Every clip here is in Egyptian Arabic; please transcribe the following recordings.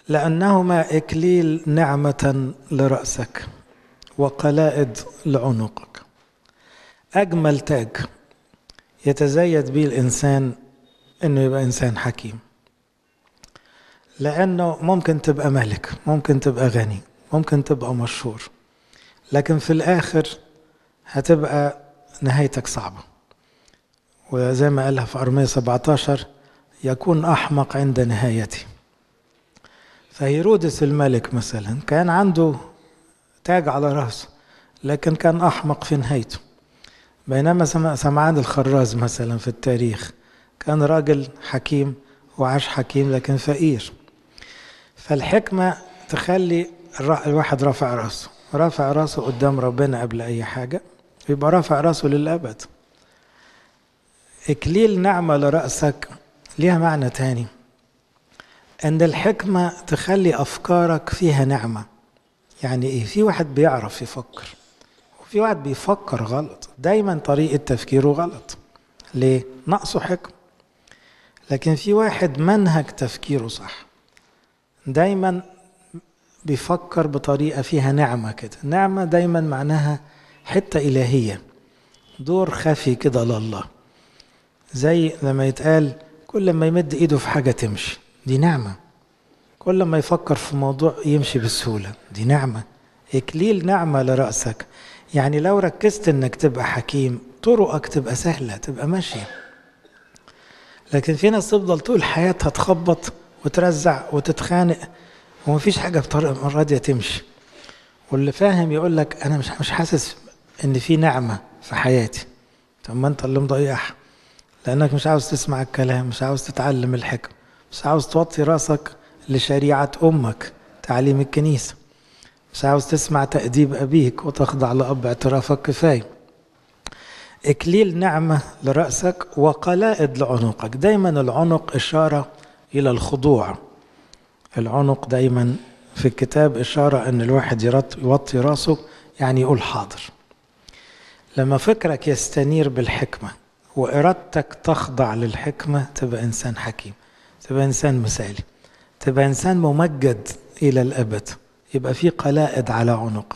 لأنهما إكليل نعمة لرأسك وقلائد لعنقك أجمل تاج يتزيد به الإنسان إنه يبقى إنسان حكيم لأنه ممكن تبقى ملك ممكن تبقى غني ممكن تبقى مشهور لكن في الآخر هتبقى نهايتك صعبة وزي ما قالها في أرمية 17 يكون أحمق عند نهايتي فهيرودس الملك مثلا كان عنده تاج على رأسه لكن كان أحمق في نهايته بينما سمعان الخراز مثلا في التاريخ كان راجل حكيم وعاش حكيم لكن فقير فالحكمة تخلي الواحد رافع راسه رافع راسه قدام ربنا قبل أي حاجة يبقى رافع راسه للأبد إكليل نعمة لرأسك ليها معنى تاني أن الحكمة تخلي أفكارك فيها نعمة يعني إيه في واحد بيعرف يفكر وفي واحد بيفكر غلط دايما طريقة تفكيره غلط ليه نقصه حكمة لكن في واحد منهج تفكيره صح دايما بيفكر بطريقة فيها نعمة كده نعمة دايما معناها حتة إلهية دور خفي كده لله زي لما يتقال كل ما يمد ايده في حاجة تمشي دي نعمة كل ما يفكر في موضوع يمشي بسهولة دي نعمة إكليل نعمة لرأسك يعني لو ركزت انك تبقى حكيم طرقك تبقى سهلة تبقى ماشية لكن في ناس تفضل طول حياتها تخبط وترزع وتتخانق ومفيش حاجة بطريقة راضية تمشي واللي فاهم يقول لك أنا مش مش حاسس إن في نعمة في حياتي طب ما أنت اللي مضيعها لأنك مش عاوز تسمع الكلام مش عاوز تتعلم الحكم مش عاوز توطي راسك لشريعة أمك تعليم الكنيسة مش عاوز تسمع تأديب أبيك وتخضع لأب اعترافك كفاية إكليل نعمة لرأسك وقلائد لعنقك دايما العنق إشارة إلى الخضوع العنق دايما في الكتاب إشارة أن الواحد يوطي راسه يعني يقول حاضر لما فكرك يستنير بالحكمة وإرادتك تخضع للحكمة تبقى إنسان حكيم تبقى إنسان مثالي تبقى إنسان ممجد إلى الأبد يبقى في قلائد على عنقك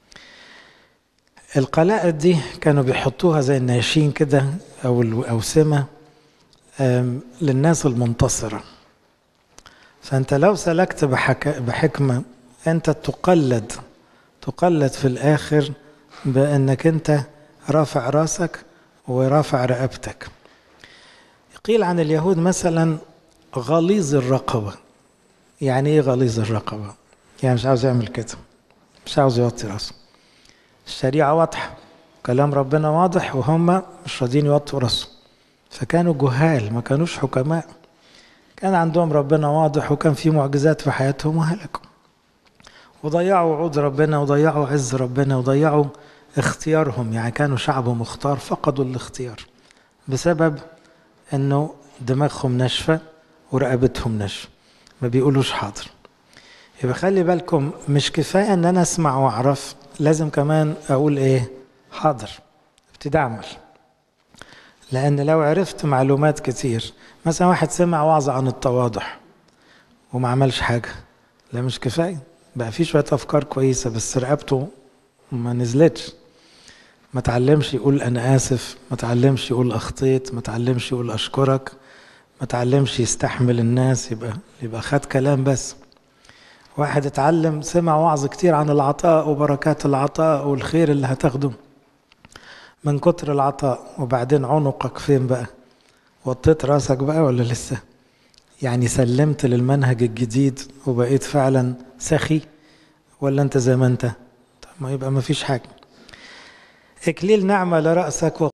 القلائد دي كانوا بيحطوها زي الناشين كده أو الأوسمة للناس المنتصرة فأنت لو سلكت بحك... بحكمة أنت تقلد تقلد في الآخر بأنك أنت رافع راسك ورافع رقبتك قيل عن اليهود مثلا غليظ الرقبة يعني ايه غليظ الرقبة يعني مش عاوز يعمل كده مش عاوز يوطي راسه الشريعة واضحة كلام ربنا واضح وهم مش راضيين يوطوا راسه فكانوا جهال ما كانوش حكماء كان عندهم ربنا واضح وكان في معجزات في حياتهم وهلكوا وضيعوا وعود ربنا وضيعوا عز ربنا وضيعوا اختيارهم يعني كانوا شعب مختار فقدوا الاختيار بسبب انه دماغهم ناشفه ورقبتهم ناشفه ما بيقولوش حاضر يبقى خلي بالكم مش كفايه ان انا اسمع واعرف لازم كمان اقول ايه حاضر ابتدي اعمل لان لو عرفت معلومات كتير مثلا واحد سمع وعظ عن التواضع وما عملش حاجه لا مش كفايه بقى في شويه افكار كويسه بس رقبته ما نزلتش ما تعلمش يقول انا اسف ما تعلمش يقول اخطيت ما تعلمش يقول اشكرك ما تعلمش يستحمل الناس يبقى يبقى خد كلام بس واحد اتعلم سمع وعظ كتير عن العطاء وبركات العطاء والخير اللي هتاخده من كتر العطاء وبعدين عنقك فين بقى وطيت راسك بقى ولا لسه يعني سلمت للمنهج الجديد وبقيت فعلا سخي ولا انت زي ما انت طب ما يبقى ما فيش حاجه اكليل نعمه لراسك